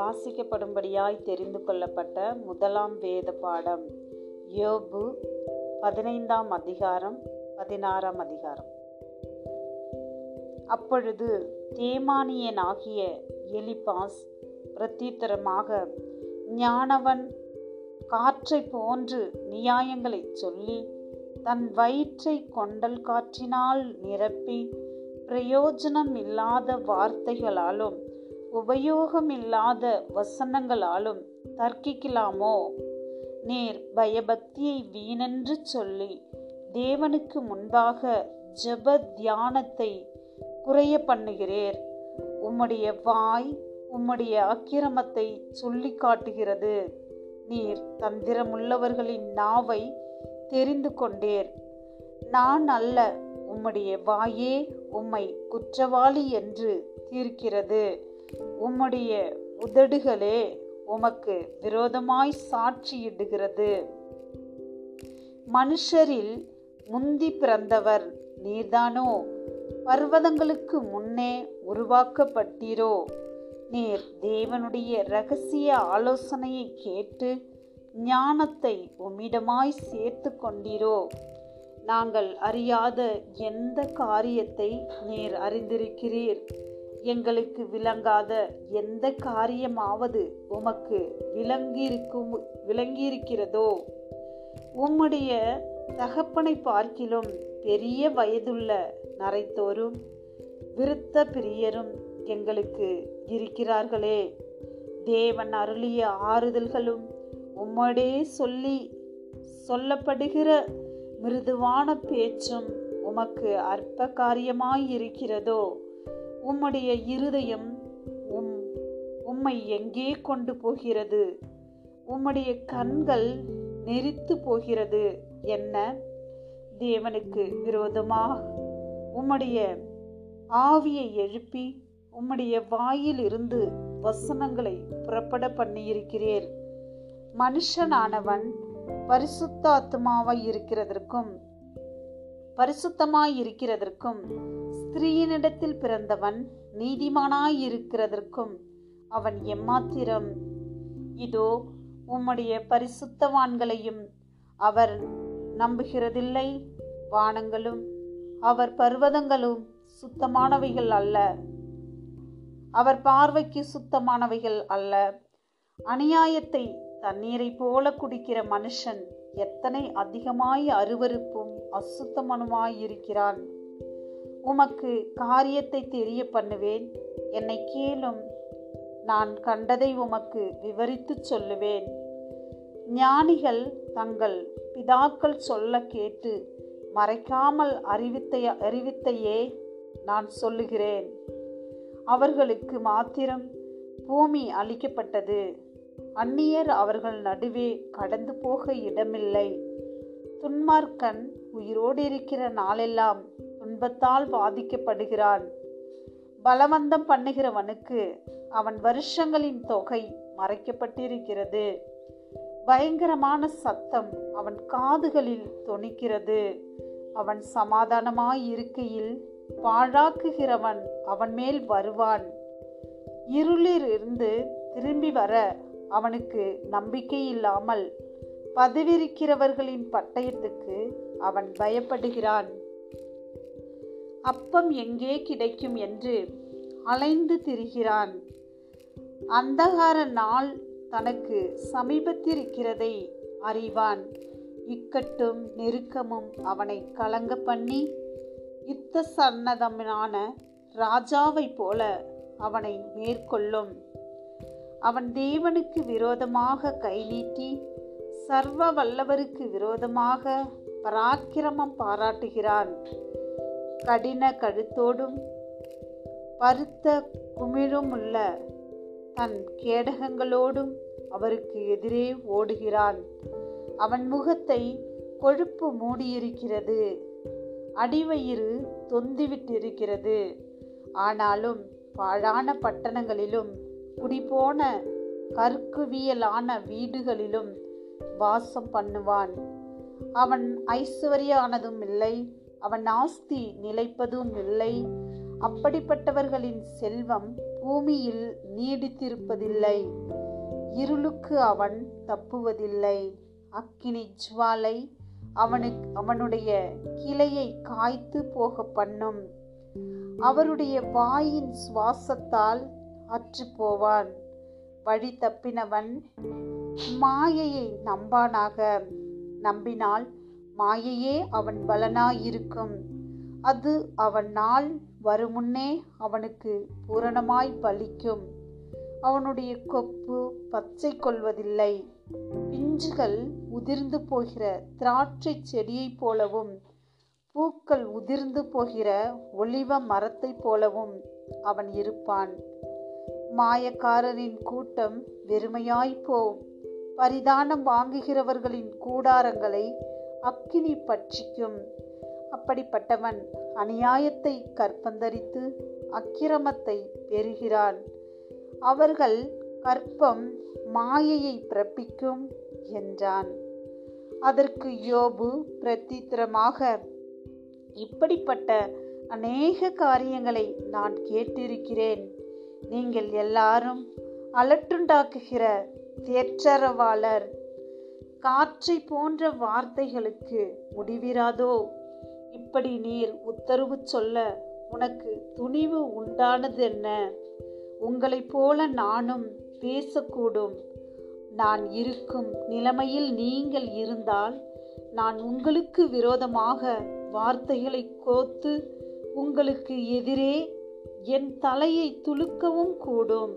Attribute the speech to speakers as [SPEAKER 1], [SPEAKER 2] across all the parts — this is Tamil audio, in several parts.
[SPEAKER 1] வாசிக்கப்படும்படியாய் தெரிந்து கொள்ளப்பட்ட முதலாம் வேத பாடம் யோபு பதினைந்தாம் அதிகாரம் பதினாறாம் அதிகாரம் அப்பொழுது தேமானியனாகிய எலிபாஸ் பிரத்யுத்தரமாக ஞானவன் காற்றை போன்று நியாயங்களை சொல்லி தன் வயிற்றை கொண்டல் காற்றினால் நிரப்பி பிரயோஜனம் இல்லாத வார்த்தைகளாலும் உபயோகமில்லாத வசனங்களாலும் தர்க்கிக்கலாமோ நேர் பயபக்தியை வீணென்று சொல்லி தேவனுக்கு முன்பாக ஜப தியானத்தை குறைய பண்ணுகிறேர் உம்முடைய வாய் உம்முடைய அக்கிரமத்தை சொல்லி காட்டுகிறது நீர் தந்திரமுள்ளவர்களின் நாவை தெரிந்து கொண்டேர் நான் அல்ல உம்முடைய வாயே உம்மை குற்றவாளி என்று தீர்க்கிறது உம்முடைய உதடுகளே உமக்கு விரோதமாய் சாட்சியிடுகிறது மனுஷரில் முந்தி பிறந்தவர் நீர்தானோ பர்வதங்களுக்கு முன்னே உருவாக்கப்பட்டீரோ நீர் தேவனுடைய ரகசிய ஆலோசனையை கேட்டு ஞானத்தை உம்மிடமாய் சேர்த்து கொண்டீரோ நாங்கள் அறியாத எந்த காரியத்தை நீர் அறிந்திருக்கிறீர் எங்களுக்கு விளங்காத எந்த காரியமாவது உமக்கு விளங்கியிருக்கும் விளங்கியிருக்கிறதோ உம்முடைய தகப்பனை பார்க்கிலும் பெரிய வயதுள்ள நரைத்தோரும் விருத்த பிரியரும் எங்களுக்கு இருக்கிறார்களே தேவன் அருளிய ஆறுதல்களும் உம்மடே சொல்லி சொல்லப்படுகிற மிருதுவான பேச்சும் உமக்கு அற்ப காரியமாயிருக்கிறதோ உம்முடைய இருதயம் உம் உம்மை எங்கே கொண்டு போகிறது உம்முடைய கண்கள் நெறித்து போகிறது என்ன தேவனுக்கு விரோதமா உம்முடைய ஆவியை எழுப்பி உம்முடைய வாயில் இருந்து வசனங்களை புறப்பட பண்ணியிருக்கிறீர் மனுஷனானவன் பரிசுத்தாத்மாவாய் இருக்கிறதற்கும் பரிசுத்தமாய் இருக்கிறதற்கும் ஸ்திரீனிடத்தில் பிறந்தவன் நீதிமானாய் இருக்கிறதற்கும் அவன் எம்மாத்திரம் இதோ உம்முடைய பரிசுத்தவான்களையும் அவர் நம்புகிறதில்லை வானங்களும் அவர் பர்வதங்களும் சுத்தமானவைகள் அல்ல அவர் பார்வைக்கு சுத்தமானவைகள் அல்ல அநியாயத்தை தண்ணீரை போல குடிக்கிற மனுஷன் எத்தனை அதிகமாய் அருவருப்பும் அசுத்தமனுமாய் இருக்கிறான் உமக்கு காரியத்தை தெரிய பண்ணுவேன் என்னை கேளும் நான் கண்டதை உமக்கு விவரித்து சொல்லுவேன் ஞானிகள் தங்கள் பிதாக்கள் சொல்ல கேட்டு மறைக்காமல் அறிவித்தைய அறிவித்தையே நான் சொல்லுகிறேன் அவர்களுக்கு மாத்திரம் பூமி அளிக்கப்பட்டது அந்நியர் அவர்கள் நடுவே கடந்து போக இடமில்லை துன்மார்க்கன் உயிரோடு இருக்கிற நாளெல்லாம் துன்பத்தால் பாதிக்கப்படுகிறான் பலவந்தம் பண்ணுகிறவனுக்கு அவன் வருஷங்களின் தொகை மறைக்கப்பட்டிருக்கிறது பயங்கரமான சத்தம் அவன் காதுகளில் தொனிக்கிறது அவன் சமாதானமாய் இருக்கையில் பாழாக்குகிறவன் அவன் மேல் வருவான் இருளிலிருந்து திரும்பி வர அவனுக்கு நம்பிக்கை இல்லாமல் பதவிருக்கிறவர்களின் பட்டயத்துக்கு அவன் பயப்படுகிறான் அப்பம் எங்கே கிடைக்கும் என்று அலைந்து திரிகிறான் அந்தகார நாள் தனக்கு சமீபத்திருக்கிறதை அறிவான் இக்கட்டும் நெருக்கமும் அவனை கலங்க பண்ணி யுத்த சன்னதமான ராஜாவைப் போல அவனை மேற்கொள்ளும் அவன் தேவனுக்கு விரோதமாக கை நீட்டி சர்வ வல்லவருக்கு விரோதமாக பராக்கிரமம் பாராட்டுகிறான் கடின கழுத்தோடும் பருத்த குமிழும் உள்ள தன் கேடகங்களோடும் அவருக்கு எதிரே ஓடுகிறான் அவன் முகத்தை கொழுப்பு மூடியிருக்கிறது அடிவயிறு தொந்திவிட்டிருக்கிறது ஆனாலும் பாழான பட்டணங்களிலும் குடிபோன கற்குவியலான வீடுகளிலும் வாசம் பண்ணுவான் அவன் ஐஸ்வர்யானதும் இல்லை அவன் ஆஸ்தி நிலைப்பதும் இல்லை அப்படிப்பட்டவர்களின் செல்வம் பூமியில் நீடித்திருப்பதில்லை இருளுக்கு அவன் தப்புவதில்லை அக்கினி ஜுவாலை அவனுக்கு அவனுடைய கிளையை காய்த்து போக பண்ணும் அவருடைய வாயின் சுவாசத்தால் அற்று போவான் வழி தப்பினவன் மாயையை நம்பானாக நம்பினால் மாயையே அவன் பலனாயிருக்கும் அது அவன் நாள் வருமுன்னே அவனுக்கு பூரணமாய் பலிக்கும் அவனுடைய கொப்பு பச்சை கொள்வதில்லை பிஞ்சுகள் உதிர்ந்து போகிற திராட்சை செடியைப் போலவும் பூக்கள் உதிர்ந்து போகிற ஒளிவ மரத்தைப் போலவும் அவன் இருப்பான் மாயக்காரரின் கூட்டம் வெறுமையாய்ப்போம் பரிதானம் வாங்குகிறவர்களின் கூடாரங்களை அக்கினி பட்சிக்கும் அப்படிப்பட்டவன் அநியாயத்தை கற்பந்தரித்து அக்கிரமத்தை பெறுகிறான் அவர்கள் கற்பம் மாயையை பிறப்பிக்கும் என்றான் அதற்கு யோபு பிரத்தித்திரமாக இப்படிப்பட்ட அநேக காரியங்களை நான் கேட்டிருக்கிறேன் நீங்கள் எல்லாரும் அலட்டுண்டாக்குகிற தேற்றரவாளர் காற்றை போன்ற வார்த்தைகளுக்கு முடிவிராதோ இப்படி நீர் உத்தரவு சொல்ல உனக்கு துணிவு உண்டானது என்ன உங்களைப் போல நானும் பேசக்கூடும் நான் இருக்கும் நிலைமையில் நீங்கள் இருந்தால் நான் உங்களுக்கு விரோதமாக வார்த்தைகளை கோத்து உங்களுக்கு எதிரே என் தலையை துலுக்கவும் கூடும்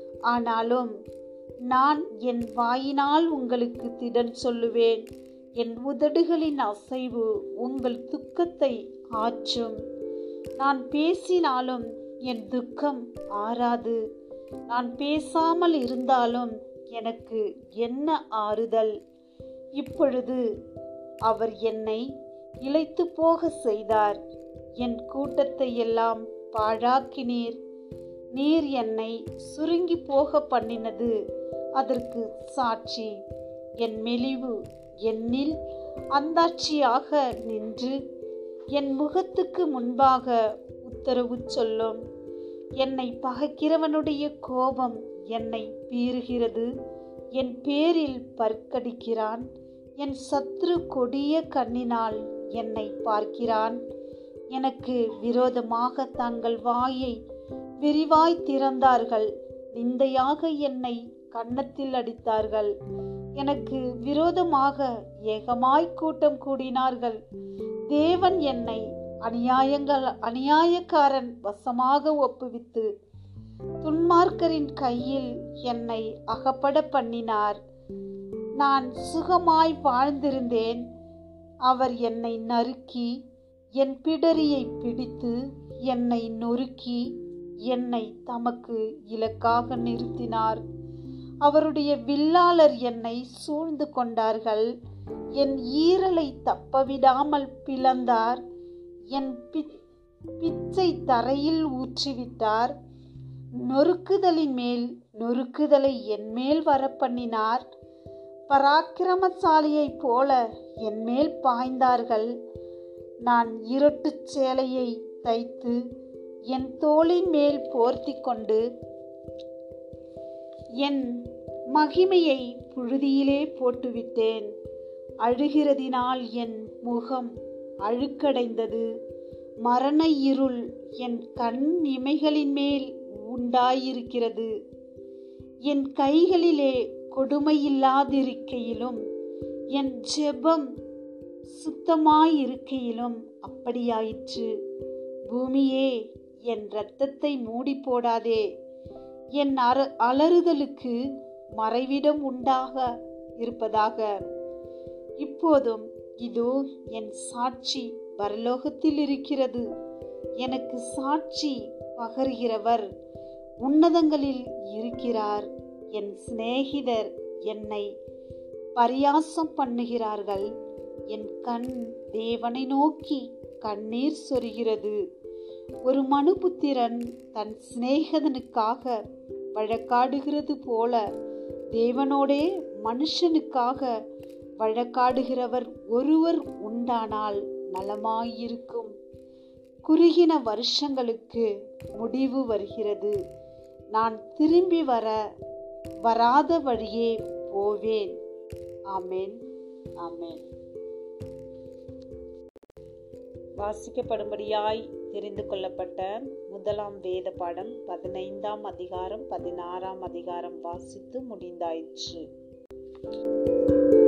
[SPEAKER 1] ஆனாலும் நான் என் வாயினால் உங்களுக்கு திடன் சொல்லுவேன் என் உதடுகளின் அசைவு உங்கள் துக்கத்தை ஆற்றும் நான் பேசினாலும் என் துக்கம் ஆறாது நான் பேசாமல் இருந்தாலும் எனக்கு என்ன ஆறுதல் இப்பொழுது அவர் என்னை இழைத்து போக செய்தார் என் கூட்டத்தை எல்லாம் பாழாக்கினீர் நீர் என்னை சுருங்கி போக பண்ணினது அதற்கு சாட்சி என் மெலிவு என்னில் அந்தாட்சியாக நின்று என் முகத்துக்கு முன்பாக உத்தரவு சொல்லும் என்னை பகைக்கிறவனுடைய கோபம் என்னை பீறுகிறது என் பேரில் பற்கடிக்கிறான் என் சத்ரு கொடிய கண்ணினால் என்னை பார்க்கிறான் எனக்கு விரோதமாக தங்கள் வாயை விரிவாய் திறந்தார்கள் நிந்தையாக என்னை கன்னத்தில் அடித்தார்கள் எனக்கு விரோதமாக ஏகமாய் கூட்டம் கூடினார்கள் தேவன் என்னை அநியாயங்கள் அநியாயக்காரன் வசமாக ஒப்புவித்து துன்மார்க்கரின் கையில் என்னை அகப்பட பண்ணினார் நான் சுகமாய் வாழ்ந்திருந்தேன் அவர் என்னை நறுக்கி என் பிடரியை பிடித்து என்னை நொறுக்கி என்னை தமக்கு இலக்காக நிறுத்தினார் அவருடைய வில்லாளர் என்னை சூழ்ந்து கொண்டார்கள் என் ஈரலை தப்பவிடாமல் பிளந்தார் என் பிச்சை தரையில் ஊற்றிவிட்டார் நொறுக்குதலின் மேல் நொறுக்குதலை என் மேல் வர பண்ணினார் பராக்கிரமசாலியைப் போல என் மேல் பாய்ந்தார்கள் நான் இருட்டு சேலையை தைத்து என் தோளின் மேல் போர்த்தி கொண்டு என் மகிமையை புழுதியிலே போட்டுவிட்டேன் அழுகிறதினால் என் முகம் அழுக்கடைந்தது மரண இருள் என் கண் இமைகளின் மேல் உண்டாயிருக்கிறது என் கைகளிலே கொடுமையில்லாதிருக்கையிலும் என் ஜெபம் சுத்தமாயிருக்கையிலும் அப்படியாயிற்று பூமியே என் இரத்தத்தை மூடி போடாதே என் அற அலறுதலுக்கு மறைவிடம் உண்டாக இருப்பதாக இப்போதும் இதோ என் சாட்சி பரலோகத்தில் இருக்கிறது எனக்கு சாட்சி பகர்கிறவர் உன்னதங்களில் இருக்கிறார் என் சிநேகிதர் என்னை பரியாசம் பண்ணுகிறார்கள் என் கண் தேவனை நோக்கி கண்ணீர் சொருகிறது ஒரு மனுபுத்திரன் தன் சிநேகதனுக்காக வழக்காடுகிறது போல தேவனோடே மனுஷனுக்காக வழக்காடுகிறவர் ஒருவர் உண்டானால் நலமாயிருக்கும் குறுகின வருஷங்களுக்கு முடிவு வருகிறது நான் திரும்பி வர வராத வழியே போவேன் ஆமேன் ஆமேன் வாசிக்கப்படும்படியாய் தெரிந்து கொள்ளப்பட்ட முதலாம் வேத பாடம் பதினைந்தாம் அதிகாரம் பதினாறாம் அதிகாரம் வாசித்து முடிந்தாயிற்று